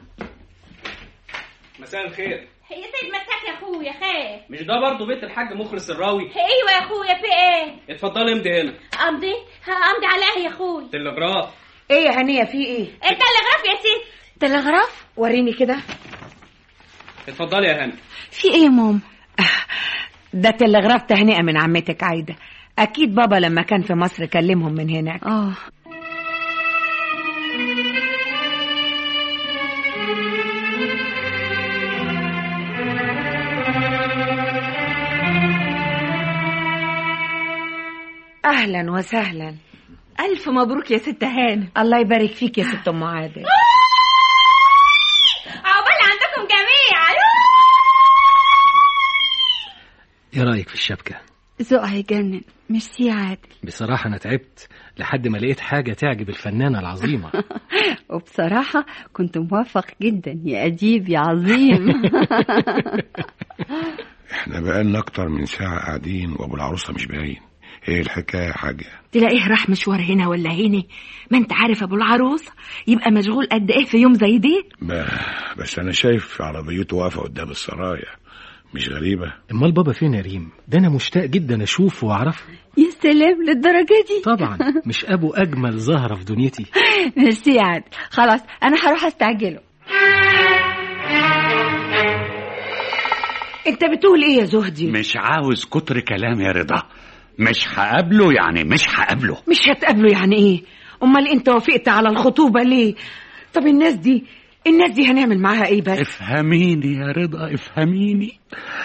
مساء الخير يا سيد مساك يا اخويا خير مش ده برضه بيت الحاج مخلص الراوي ايوه يا اخويا في ايه اتفضلي امضي هنا امضي امضي على ايه يا اخويا تلغراف ايه يا هنيه في ايه التلغراف يا ست تلغراف وريني كده اتفضلي يا هاني في ايه يا ماما ده تلغراف تهنئه من عمتك عايده اكيد بابا لما كان في مصر كلمهم من هناك اه اهلا وسهلا الف مبروك يا ست هانم الله يبارك فيك يا ست ام عادل عقبال عندكم جميعا ايه رايك في الشبكه ذوقها يجنن ميرسي يا عادل بصراحه انا تعبت لحد ما لقيت حاجه تعجب الفنانه العظيمه وبصراحة كنت موافق جدا يا أديب يا عظيم احنا بقالنا أكتر من ساعة قاعدين وأبو العروسة مش باين ايه الحكاية يا حاجة تلاقيه راح مشوار هنا ولا هنا ما انت عارف ابو العروسه يبقى مشغول قد ايه في يوم زي دي ب- بس أنا شايف عربيته واقفة قدام السرايا مش غريبة امال بابا فين يا ريم ده انا مشتاق جدا اشوفه واعرفه يا سلام للدرجة دي طبعا مش ابو اجمل زهره في دنيتي ميرسي يا عادل خلاص أنا هروح أستعجله انت بتقول ايه يا زهدي مش عاوز كتر كلام يا رضا مش هقابله يعني مش هقابله مش هتقابله يعني ايه امال انت وافقت على الخطوبه ليه طب الناس دي الناس دي هنعمل معاها ايه بس افهميني يا رضا افهميني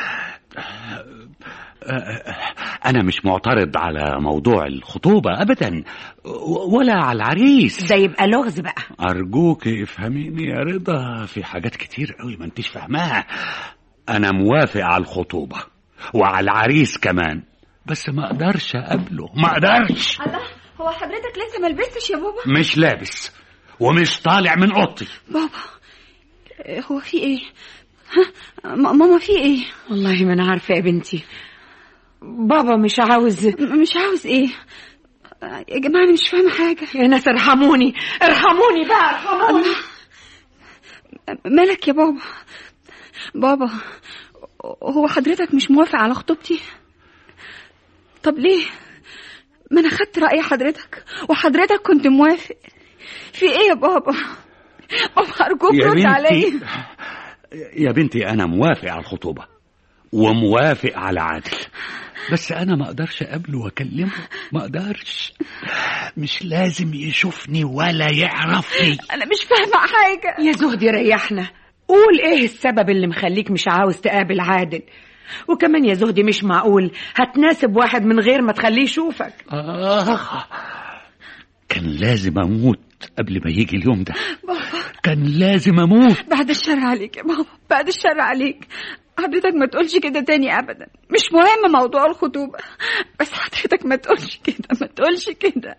أنا مش معترض على موضوع الخطوبة أبدا ولا على العريس ده يبقى لغز بقى أرجوك افهميني يا رضا في حاجات كتير قوي ما انتش فاهماها أنا موافق على الخطوبة وعلى العريس كمان بس ما أقدرش أقابله ما أقدرش الله هو حضرتك لسه ما لبستش يا بابا مش لابس ومش طالع من أوضتي بابا هو في ايه ها م- ماما في ايه والله ما انا عارفه يا بنتي بابا مش عاوز م- مش عاوز ايه يا جماعة أنا مش فاهمة حاجة يا ناس ارحموني ارحموني بقى ارحموني مالك يا بابا بابا هو حضرتك مش موافق على خطوبتي طب ليه ما انا خدت رأي حضرتك وحضرتك كنت موافق في ايه يا بابا بابا ارجوك يا رد عليا بنتي يا بنتي أنا موافق على الخطوبة وموافق على عادل بس أنا ما أقدرش أقابله وأكلمه ما أقدرش مش لازم يشوفني ولا يعرفني انا مش فاهمة حاجة يا زهدي ريحنا قول ايه السبب اللي مخليك مش عاوز تقابل عادل وكمان يا زهدي مش معقول هتناسب واحد من غير ما تخليه يشوفك آه كان لازم أموت قبل ما يجي اليوم ده بابا كان لازم أموت بعد الشر عليك يا بابا بعد الشر عليك حضرتك ما تقولش كده تاني ابدا مش مهم موضوع الخطوبة بس حضرتك ما تقولش كده ما تقولش كده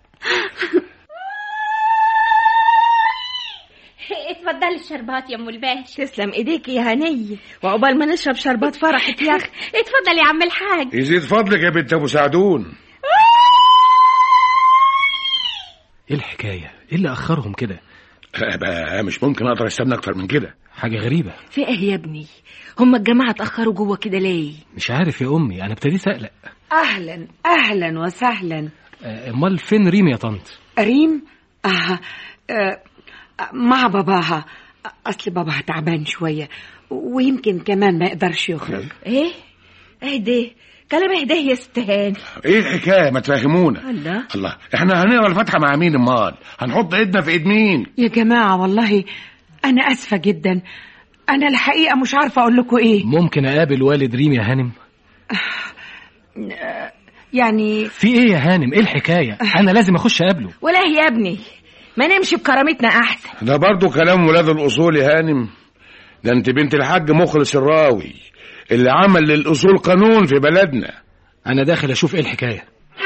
اتفضلي الشربات يا ام الباش تسلم ايديك يا هني وعقبال ما نشرب شربات فرحك يا اخي اتفضل يا عم الحاج يزيد فضلك يا بنت ابو سعدون ايه الحكايه ايه اللي اخرهم كده بقى مش ممكن اقدر استنى اكتر من كده حاجه غريبه في ايه يا ابني هم الجماعه اتاخروا جوه كده ليه مش عارف يا امي انا ابتديت اقلق اهلا اهلا وسهلا آه، امال فين ريم يا طنط ريم آه. آه. مع باباها اصل باباها تعبان شويه ويمكن كمان ما يقدرش يخرج ايه اهدي كلام اهديه يا ست هاني ايه الحكايه ما تفهمونا الله الله احنا هنقرا الفاتحه مع مين امال هنحط ايدنا في ايد مين يا جماعه والله انا اسفه جدا انا الحقيقه مش عارفه اقول لكم ايه ممكن اقابل والد ريم يا هانم يعني في ايه يا هانم ايه الحكايه انا لازم اخش اقابله ولا يا ابني ما نمشي بكرامتنا احسن ده برضو كلام ولاد الاصول يا هانم ده انت بنت الحاج مخلص الراوي اللي عمل للاصول قانون في بلدنا انا داخل اشوف ايه الحكايه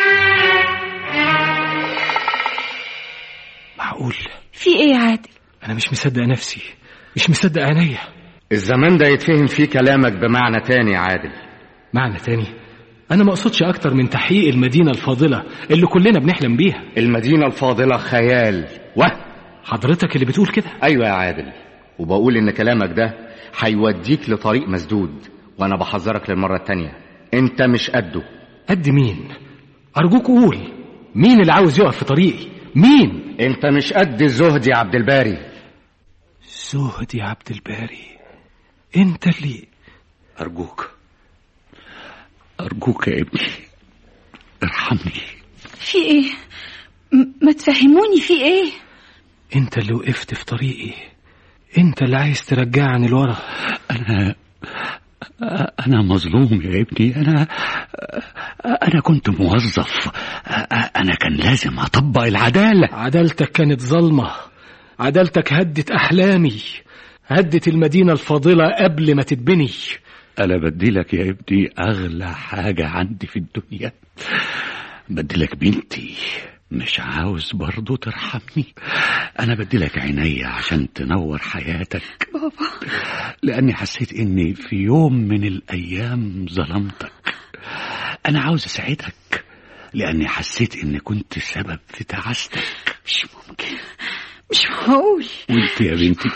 معقول في ايه يا عادل انا مش مصدق نفسي مش مصدق عينيا الزمان ده يتفهم فيه كلامك بمعنى تاني يا عادل معنى تاني انا ما اقصدش اكتر من تحقيق المدينه الفاضله اللي كلنا بنحلم بيها المدينة الفاضلة خيال وهم حضرتك اللي بتقول كده ايوه يا عادل وبقول ان كلامك ده هيوديك لطريق مسدود وانا بحذرك للمرة التانية انت مش قده قد مين ارجوك قول مين اللي عاوز يقف في طريقي مين انت مش قد الزهد يا عبد الباري زهد يا عبد الباري انت اللي أرجوك أرجوك يا ابني ارحمني في ايه م- ما تفهموني في ايه انت اللي وقفت في طريقي انت اللي عايز ترجعني لورا أنا أنا مظلوم يا ابني أنا أنا كنت موظف أنا كان لازم أطبق العدالة عدالتك كانت ظلمة عدالتك هدت أحلامي هدت المدينة الفاضلة قبل ما تتبني أنا بديلك يا ابني أغلى حاجة عندي في الدنيا بديلك بنتي مش عاوز برضو ترحمني أنا بديلك عيني عشان تنور حياتك بابا لأني حسيت إني في يوم من الأيام ظلمتك أنا عاوز أساعدك لأني حسيت إني كنت سبب في تعاستك مش ممكن مش معقول وانت يا بنتي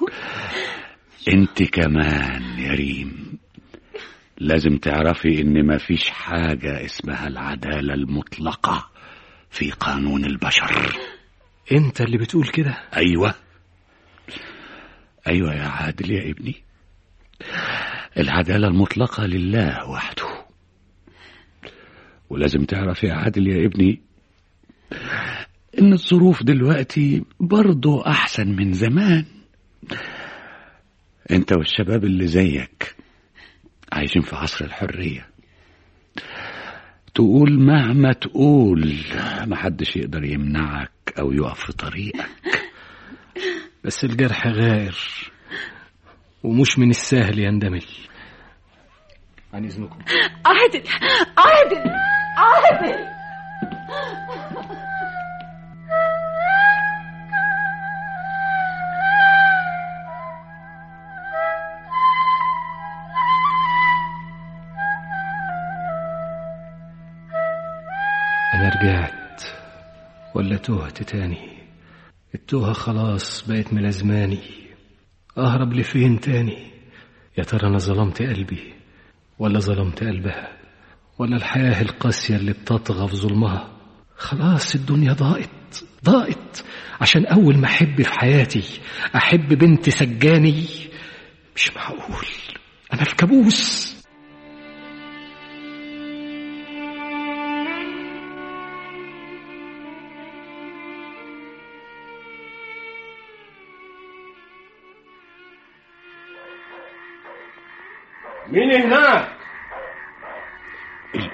انت كمان يا ريم لازم تعرفي ان مفيش حاجة اسمها العدالة المطلقة في قانون البشر انت اللي بتقول كده ايوه ايوه يا عادل يا ابني العدالة المطلقة لله وحده ولازم تعرف يا عادل يا ابني ان الظروف دلوقتي برضو احسن من زمان انت والشباب اللي زيك عايشين في عصر الحرية تقول مهما تقول محدش يقدر يمنعك او يقف في طريقك بس الجرح غائر ومش من السهل يندمل عن اذنكم عادل عادل عادل انا رجعت ولا تهت تاني التوهة خلاص بقت ملازماني اهرب لفين تاني يا ترى انا ظلمت قلبي ولا ظلمت قلبها ولا الحياة القاسية اللي بتطغى في ظلمها خلاص الدنيا ضاقت ضاقت عشان أول ما أحب في حياتي أحب بنت سجاني مش معقول أنا في كابوس مين هناك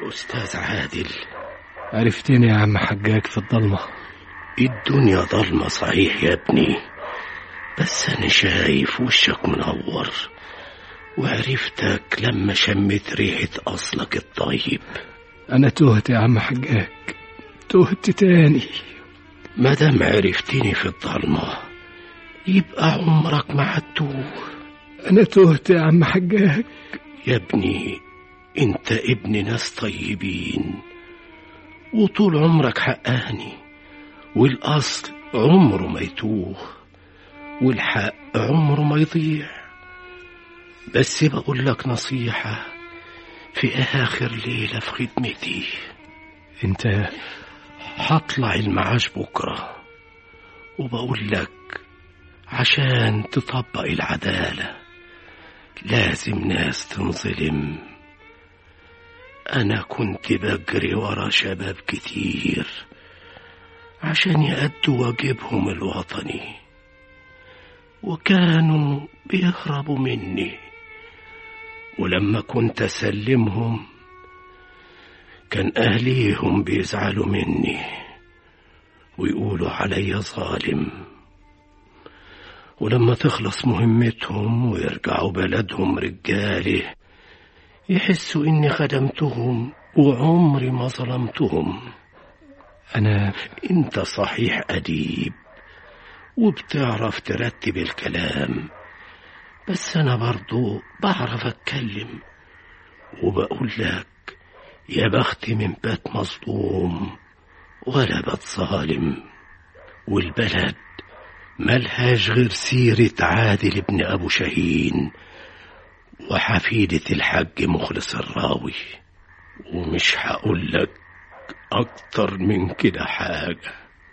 أستاذ عادل عرفتني يا عم حجاج في الضلمة الدنيا ضلمة صحيح يا ابني بس أنا شايف وشك منور وعرفتك لما شميت ريحة أصلك الطيب أنا تهت يا عم حجاج تهت تاني مادام عرفتني في الضلمة يبقى عمرك ما هتوه أنا تهت يا عم حجاج يا ابني انت ابن ناس طيبين وطول عمرك حقاني والأصل عمره ما يتوه والحق عمره ما يضيع بس بقول لك نصيحة في آخر ليلة في خدمتي انت هطلع المعاش بكرة وبقول لك عشان تطبق العدالة لازم ناس تنظلم أنا كنت بجري ورا شباب كتير عشان يأدوا واجبهم الوطني وكانوا بيهربوا مني ولما كنت أسلمهم كان أهليهم بيزعلوا مني ويقولوا علي ظالم ولما تخلص مهمتهم ويرجعوا بلدهم رجاله يحسوا إني خدمتهم وعمري ما ظلمتهم أنا أنت صحيح أديب وبتعرف ترتب الكلام بس أنا برضو بعرف أتكلم وبقول لك يا بخت من بات مظلوم ولا بات ظالم والبلد ملهاش غير سيرة عادل ابن أبو شاهين وحفيدة الحج مخلص الراوي ومش هقول لك أكتر من كده حاجة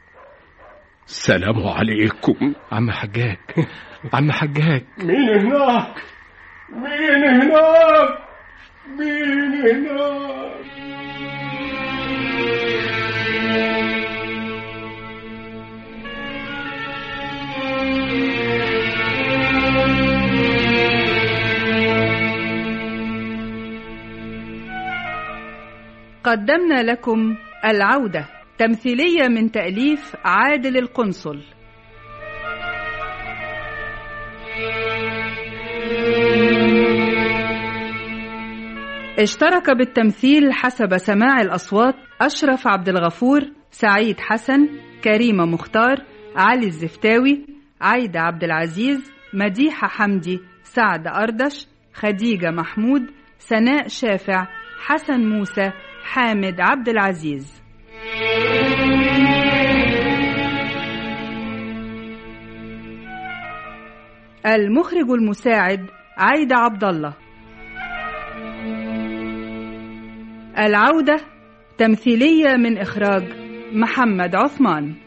سلام عليكم عم حجاج عم حجاج مين هناك مين هناك مين هناك قدمنا لكم العودة تمثيلية من تأليف عادل القنصل اشترك بالتمثيل حسب سماع الأصوات أشرف عبد الغفور سعيد حسن كريمة مختار علي الزفتاوي عايدة عبد العزيز مديحة حمدي سعد أردش خديجة محمود سناء شافع حسن موسى حامد عبد العزيز المخرج المساعد عايدة عبد الله العودة تمثيلية من إخراج محمد عثمان